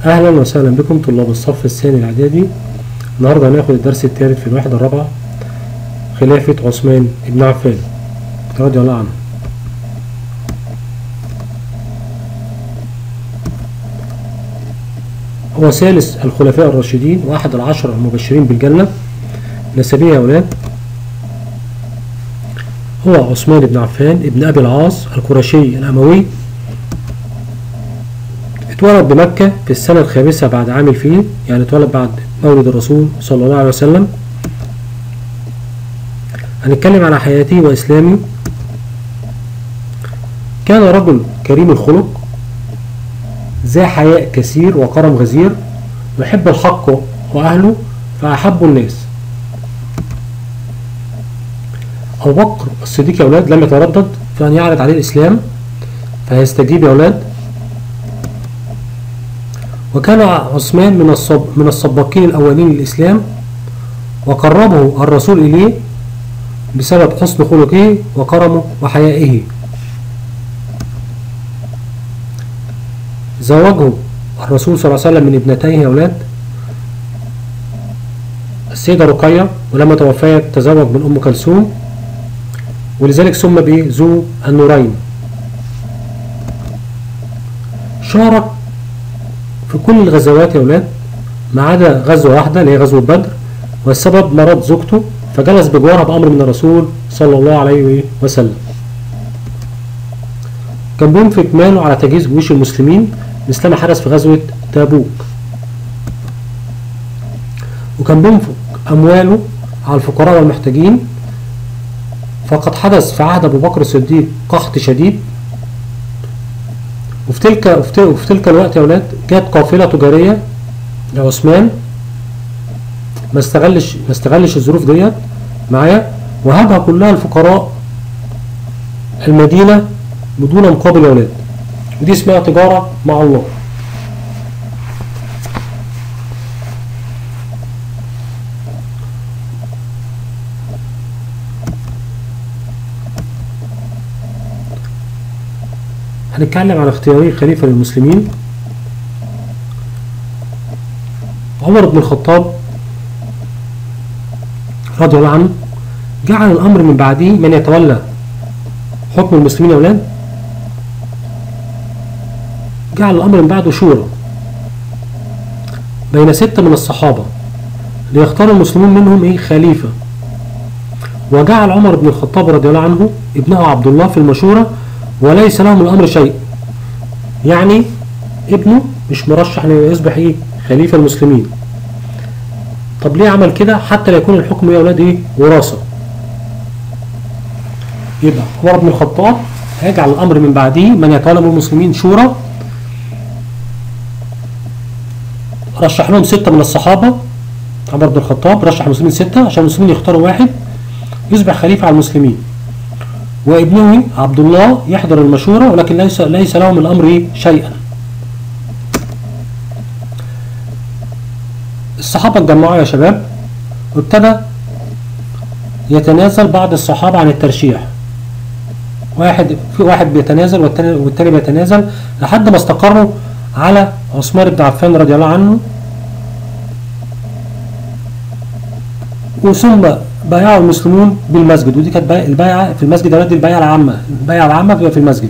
أهلا وسهلا بكم طلاب الصف الثاني الإعدادي النهاردة هناخد الدرس الثالث في الوحدة الرابعة خلافة عثمان بن عفان رضي الله عنه هو ثالث الخلفاء الراشدين وأحد العشرة المبشرين بالجنة نسبيه يا أولاد هو عثمان بن عفان ابن أبي العاص القرشي الأموي اتولد بمكة في السنة الخامسة بعد عام الفيل يعني اتولد بعد مولد الرسول صلى الله عليه وسلم هنتكلم على حياته وإسلامه كان رجل كريم الخلق ذا حياء كثير وكرم غزير يحب الحق وأهله فأحب الناس أبو بكر الصديق يا أولاد لم يتردد في أن يعرض عليه الإسلام فيستجيب يا أولاد وكان عثمان من الصب من السباقين الأولين للإسلام وقربه الرسول إليه بسبب حسن خلقه وكرمه وحيائه زوجه الرسول صلى الله عليه وسلم من ابنتيه يا أولاد السيدة رقية ولما توفيت تزوج من أم كلثوم ولذلك سمى بذو النورين شارك في كل الغزوات يا أولاد ما عدا غزوة واحدة اللي هي غزوة بدر والسبب مرض زوجته فجلس بجوارها بأمر من الرسول صلى الله عليه وسلم كان بينفق ماله على تجهيز جيوش المسلمين مثلما حدث في غزوة تابوك وكان بينفق أمواله على الفقراء والمحتاجين فقد حدث في عهد أبو بكر الصديق قحط شديد وفي تلك وفي تلك الوقت يا أولاد جت قافلة تجارية لعثمان ما استغلش ما استغلش الظروف ديت معايا وهبها كلها الفقراء المدينة بدون مقابل يا أولاد ودي اسمها تجارة مع الله هنتكلم عن اختياري خليفة للمسلمين عمر بن الخطاب رضي الله عنه جعل الأمر من بعده من يتولى حكم المسلمين يا أولاد جعل الأمر من بعده شورى بين ستة من الصحابة ليختار المسلمون منهم إيه خليفة وجعل عمر بن الخطاب رضي الله عنه ابنه عبد الله في المشورة وليس لهم الأمر شيء يعني ابنه مش مرشح ليصبح ايه خليفة المسلمين طب ليه عمل كده حتى لا يكون الحكم يا اولاد ايه وراثة يبقى عمر بن الخطاب هيجعل الامر من بعده من يتولى المسلمين شورى رشح لهم ستة من الصحابة عمر بن الخطاب رشح المسلمين ستة عشان المسلمين يختاروا واحد يصبح خليفة على المسلمين وابنه عبد الله يحضر المشورة ولكن ليس ليس له من الأمر شيئا الصحابة اتجمعوا يا شباب وابتدى يتنازل بعض الصحابة عن الترشيح واحد في واحد بيتنازل والتاني والتاني بيتنازل لحد ما استقروا على عثمان بن عفان رضي الله عنه وثم بايعوا المسلمون بالمسجد ودي كانت البيعة في المسجد دي البيعة العامة البيعة العامة بتبقى في المسجد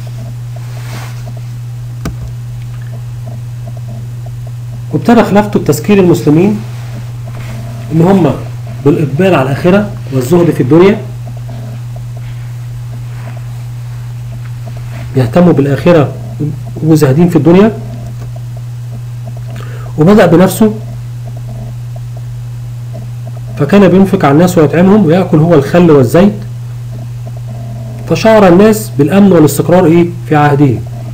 وابتدى خلافته بتذكير المسلمين ان هم بالاقبال على الاخرة والزهد في الدنيا يهتموا بالاخرة وزاهدين في الدنيا وبدأ بنفسه فكان بينفق على الناس ويطعمهم ويأكل هو الخل والزيت فشعر الناس بالأمن والاستقرار إيه في عهده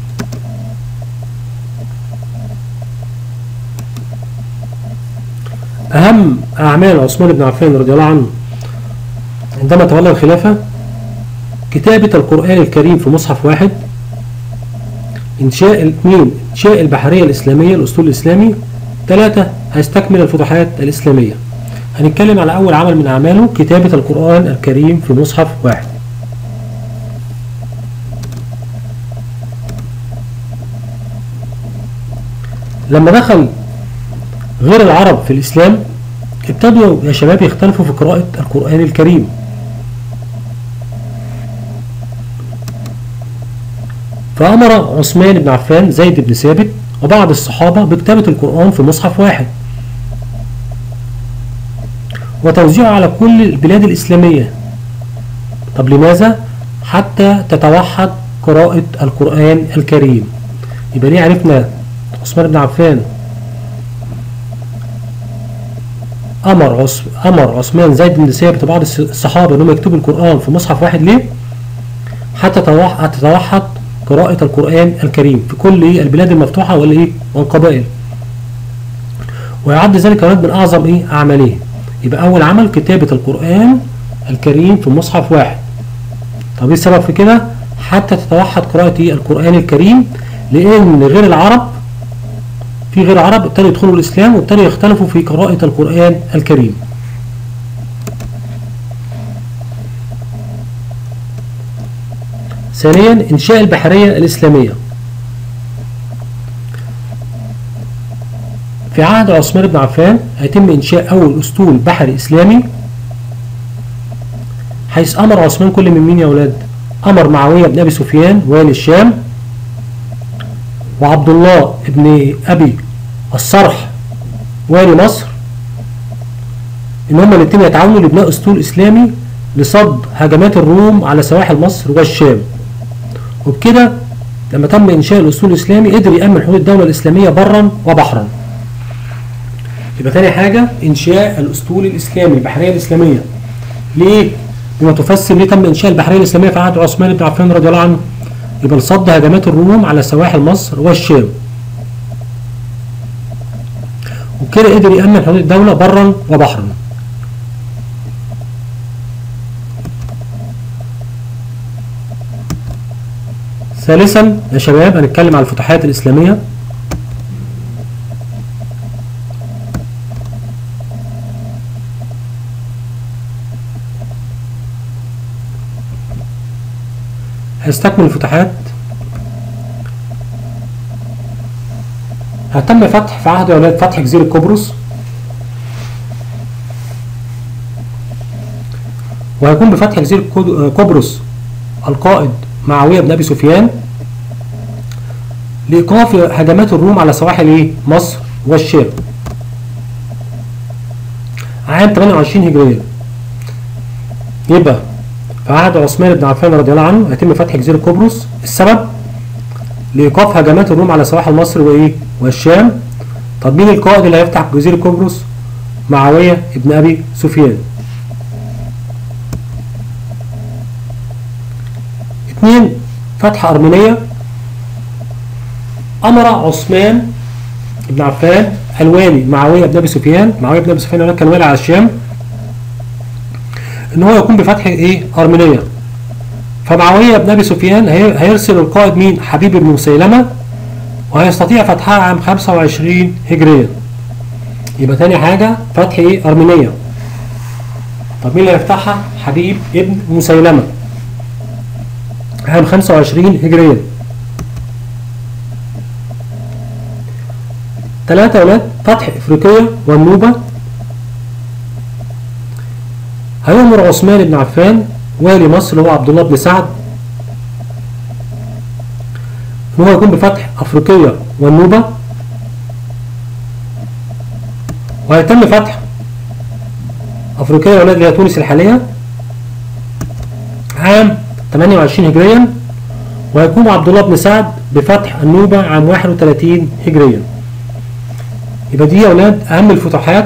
أهم أعمال عثمان بن عفان رضي الله عنه عندما تولى الخلافة كتابة القرآن الكريم في مصحف واحد إنشاء اثنين إنشاء البحرية الإسلامية الأسطول الإسلامي ثلاثة هيستكمل الفتوحات الإسلامية هنتكلم على أول عمل من أعماله كتابة القرآن الكريم في مصحف واحد لما دخل غير العرب في الإسلام ابتدوا يا شباب يختلفوا في قراءة القرآن الكريم فأمر عثمان بن عفان زيد بن ثابت وبعض الصحابة بكتابة القرآن في مصحف واحد وتوزيعه على كل البلاد الإسلامية طب لماذا؟ حتى تتوحد قراءة القرآن الكريم يبقى ليه عرفنا عثمان بن عفان أمر عث... أمر عثمان زيد بن ثابت وبعض الصحابة إنهم يكتبوا القرآن في مصحف واحد ليه؟ حتى تتوحد تتوحد قراءة القرآن الكريم في كل إيه البلاد المفتوحة والإيه والقبائل ويعد ذلك كمان من أعظم إيه أعماله يبقى أول عمل كتابة القرآن الكريم في مصحف واحد طب إيه السبب في كده؟ حتى تتوحد قراءة إيه القرآن الكريم لأن غير العرب في غير عرب ابتدوا يدخلوا الإسلام وابتدوا يختلفوا في قراءة القرآن الكريم ثانيا إنشاء البحرية الإسلامية في عهد عثمان بن عفان هيتم إنشاء أول أسطول بحري إسلامي حيث أمر عثمان كل من مين يا أولاد؟ أمر معاوية بن أبي سفيان والي الشام وعبد الله بن أبي الصرح والي مصر إن هما الاثنين يتعاونوا لبناء أسطول إسلامي لصد هجمات الروم على سواحل مصر والشام وبكده لما تم إنشاء الأسطول الإسلامي قدر يأمن حدود الدولة الإسلامية برا وبحرا يبقى تاني حاجة إنشاء الأسطول الإسلامي البحرية الإسلامية ليه؟ بما تفسر ليه تم إنشاء البحرية الإسلامية في عهد عثمان بن عفان رضي الله عنه يبقى لصد هجمات الروم على سواحل مصر والشام وبكده قدر يأمن حدود الدولة برا وبحرا ثالثا يا شباب هنتكلم على الفتوحات الإسلامية هيستكمل الفتوحات هتم فتح في عهد أولاد فتح جزيرة قبرص وهيكون بفتح جزيرة قبرص القائد معاوية بن أبي سفيان لإيقاف هجمات الروم على سواحل إيه؟ مصر والشام عام 28 هجرية يبقى في عهد عثمان بن عفان رضي الله عنه هيتم فتح جزيرة قبرص السبب لإيقاف هجمات الروم على سواحل مصر وإيه؟ والشام طب مين القائد اللي هيفتح جزيرة قبرص؟ معاوية بن أبي سفيان اثنين فتح أرمينية أمر عثمان بن عفان الوالي معاوية بن أبي سفيان معاوية بن أبي سفيان كان والي على الشام إن هو يقوم بفتح إيه أرمينية فمعاوية بن أبي سفيان هيرسل القائد مين حبيب بن مسيلمة وهيستطيع فتحها عام 25 هجريا يبقى تاني حاجة فتح إيه أرمينية طب مين اللي هيفتحها حبيب ابن مسيلمة عام 25 هجريا ثلاثة أولاد فتح إفريقيا والنوبة هيأمر عثمان بن عفان والي مصر هو عبد الله بن سعد إن هو يكون بفتح أفريقيا والنوبة وهيتم فتح أفريقيا والأولاد اللي هي تونس الحالية عام 28 هجريا ويقوم عبد الله بن سعد بفتح النوبة عام 31 هجريا يبقى دي يا أولاد أهم الفتوحات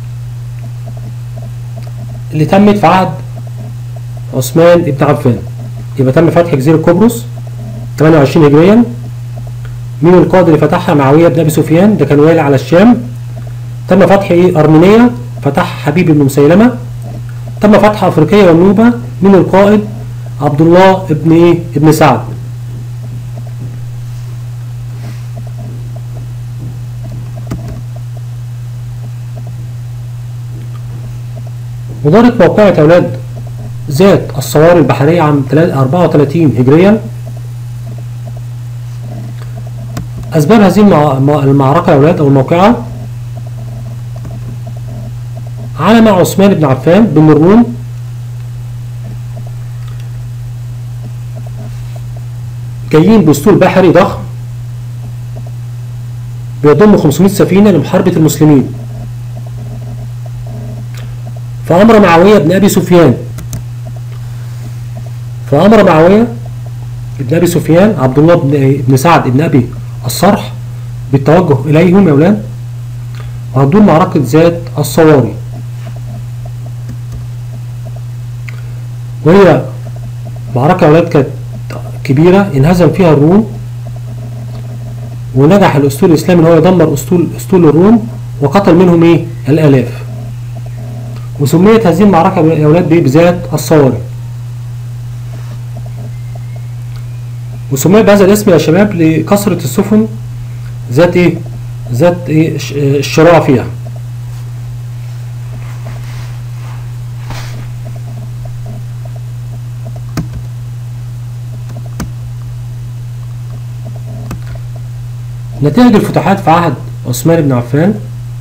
اللي تمت في عهد عثمان بن عفان يبقى تم فتح جزيرة قبرص 28 هجريا مين القائد اللي فتحها معاوية بن أبي سفيان ده كان والي على الشام تم فتح إيه أرمينيا فتح حبيب بن مسيلمة تم فتح أفريقيا والنوبة من القائد عبد الله ابن إيه ابن سعد ودارت موقعة أولاد ذات الصواري البحرية عام 34 هجريا أسباب هذه المع- المعركة يا أولاد أو الموقعة على مع عثمان بن عفان بن الروم جايين باسطول بحري ضخم بيضم 500 سفينة لمحاربة المسلمين فأمر معاوية بن أبي سفيان فأمر معاوية بن أبي سفيان عبد الله بن بن سعد بن أبي الصرح بالتوجه إليهم يا أولاد وهتدور معركة ذات الصواري وهي معركة يا أولاد كانت كبيرة انهزم فيها الروم ونجح الأسطول الإسلامي إن هو يدمر أسطول أسطول الروم وقتل منهم إيه؟ الآلاف وسميت هذه المعركة يا أولاد بإيه؟ بذات الصواري وسميت بهذا الاسم يا شباب لكثرة السفن ذات إيه؟ ذات إيه؟ ش- الشراع فيها نتائج الفتوحات في عهد عثمان بن عفان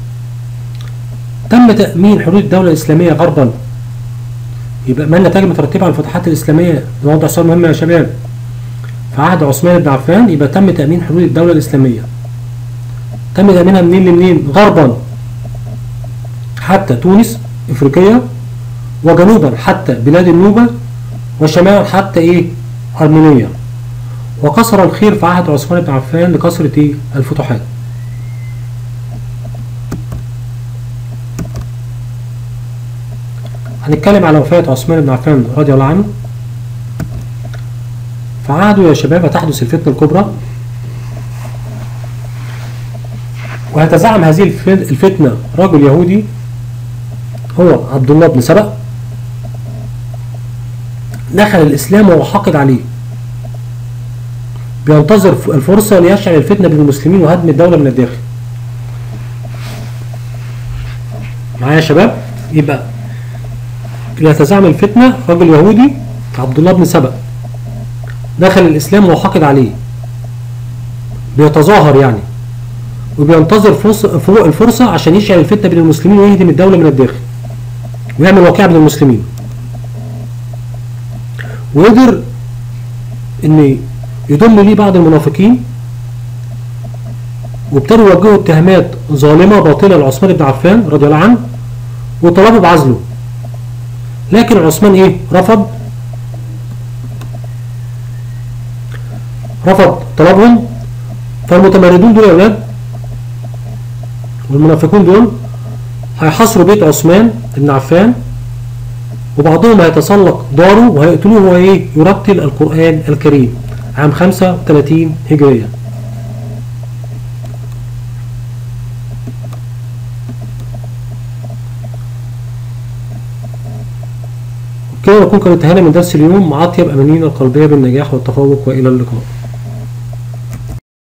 تم تأمين حدود الدولة الإسلامية غربا يبقى ما النتائج المترتبة على الفتوحات الإسلامية نوضح سؤال مهم يا شباب في عهد عثمان بن عفان يبقى تم تأمين حدود الدولة الإسلامية تم تأمينها منين لمنين غربا حتى تونس إفريقيا وجنوبا حتى بلاد النوبة وشمالا حتى إيه أرمينيا وقصر الخير في عهد عثمان بن عفان لكثرة إيه؟ الفتوحات هنتكلم على وفاة عثمان بن عفان رضي الله عنه في عهده يا شباب هتحدث الفتنة الكبرى وهتزعم هذه الف- الفتنة رجل يهودي هو عبد الله بن سبأ دخل الإسلام وهو حاقد عليه بينتظر ف- الفرصة ليشعل الفتنة بين المسلمين وهدم الدولة من الداخل معايا يا شباب يبقى اللي هتزعم الفتنة رجل يهودي عبد الله بن سبأ دخل الإسلام وهو حاقد عليه بيتظاهر يعني وبينتظر فرص- فروق الفرصة عشان يشعل الفتنة بين المسلمين ويهدم الدولة من الداخل ويعمل واقعة بين المسلمين وقدر ان يضم ليه بعض المنافقين وابتدوا يوجهوا اتهامات ظالمة باطلة لعثمان بن عفان رضي الله عنه وطلبوا بعزله لكن عثمان ايه رفض رفض طلبهم فالمتمردون دول يا اولاد والمنافقون دول هيحاصروا بيت عثمان بن عفان وبعضهم هيتسلق داره وهيقتلوه وهو ايه يرتل القرآن الكريم عام 35 هجرية كده نكون قد انتهينا من درس اليوم مع أطيب أمانينا القلبية بالنجاح والتفوق وإلى اللقاء